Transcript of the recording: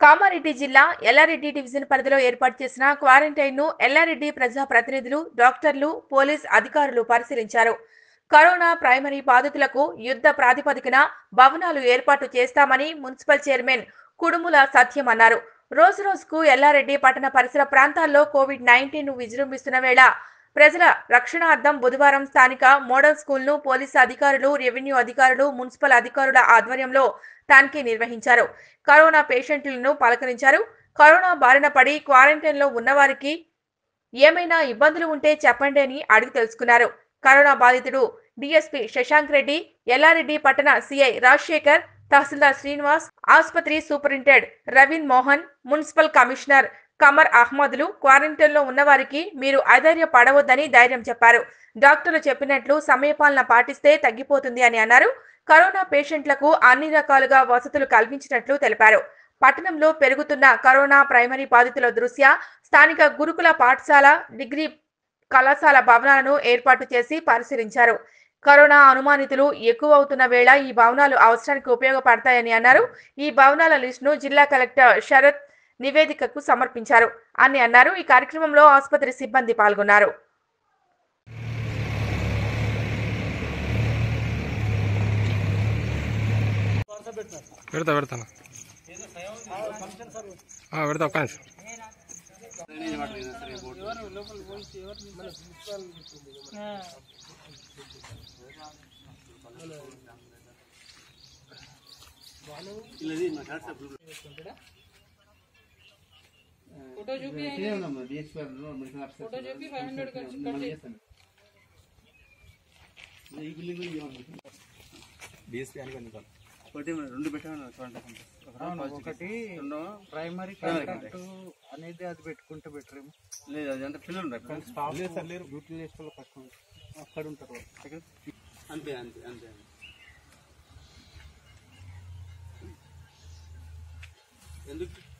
కామారెడ్డి జిల్లా ఎల్లారెడ్డి డివిజన్ పరిధిలో ఏర్పాటు చేసిన క్వారంటైన్ ను ఎల్లారెడ్డి ప్రజా ప్రతినిధులు డాక్టర్లు పోలీస్ అధికారులు పరిశీలించారు కరోనా ప్రైమరీ బాధితులకు యుద్ధ ప్రాతిపదికన భవనాలు ఏర్పాటు చేస్తామని మున్సిపల్ చైర్మన్ కుడుముల సత్యం అన్నారు రోజు రోజుకు ఎల్లారెడ్డి పట్టణ పరిసర ప్రాంతాల్లో కోవిడ్ నైన్టీన్ విజృంభిస్తున్న వేళ ప్రజల రక్షణార్థం బుధవారం స్థానిక మోడల్ స్కూల్ ను పోలీసు అధికారులు రెవెన్యూ అధికారులు మున్సిపల్ అధికారుల ఆధ్వర్యంలో తనిఖీ నిర్వహించారు కరోనా పేషెంట్లను పలకరించారు కరోనా బారిన పడి క్వారంటైన్ లో ఉన్నవారికి ఏమైనా ఇబ్బందులు ఉంటే చెప్పండి అని అడిగి తెలుసుకున్నారు కరోనా బాధితుడు డిఎస్పీ శశాంక్ రెడ్డి ఎల్లారెడ్డి పట్టణ సిఐ రాజశేఖర్ తహసీల్దార్ శ్రీనివాస్ ఆసుపత్రి superintendent Raveen Mohan municipal commissioner Kamar అహ్మద్లు క్వారంటైన్ లో ఉన్నవారికి మీరు అధైర్య పడవద్దని ధైర్యం చెప్పారు డాక్టర్లు చెప్పినట్లు సమయపాలన పాటిస్తే తగ్గిపోతుంది అని అన్నారు కరోనా పేషెంట్లకు అన్ని రకాలుగా వసతులు కల్పించినట్లు తెలిపారు పట్టణంలో పెరుగుతున్న కరోనా ప్రైమరీ బాధితుల దృష్ట్యా స్థానిక గురుకుల పాఠశాల డిగ్రీ కళాశాల భవనాలను ఏర్పాటు చేసి పరిశీలించారు కరోనా అనుమానితులు ఎక్కువ అవుతున్న వేళ ఈ భవనాలు అవసరానికి ఉపయోగపడతాయని అన్నారు ఈ భవనాల లిస్టును జిల్లా కలెక్టర్ శరత్ నివేదికకు సమర్పించారు అని అన్నారు ఈ కార్యక్రమంలో ఆసుపత్రి సిబ్బంది పాల్గొన్నారు పెడతా పెడతాను ఆ, పెడతా ఒక్క నిమిషం ఒకటి రెండు పెట్టాను చూడండి అవును, ఒకటి రెండు ప్రైమరీ Primary కాంటాక్ట్ అనేది అది పెట్టుకుంటే బెటర్ ఏమో లేదు అది అంటే పిల్లలు ఉన్నారు కానీ స్టాఫ్ డ్యూటీ చేసే వాళ్ళు కష్టం అక్కడ ఉంటారు వాళ్ళు. ఇక్కడ అంతే అంతే అంతే ఎందుకు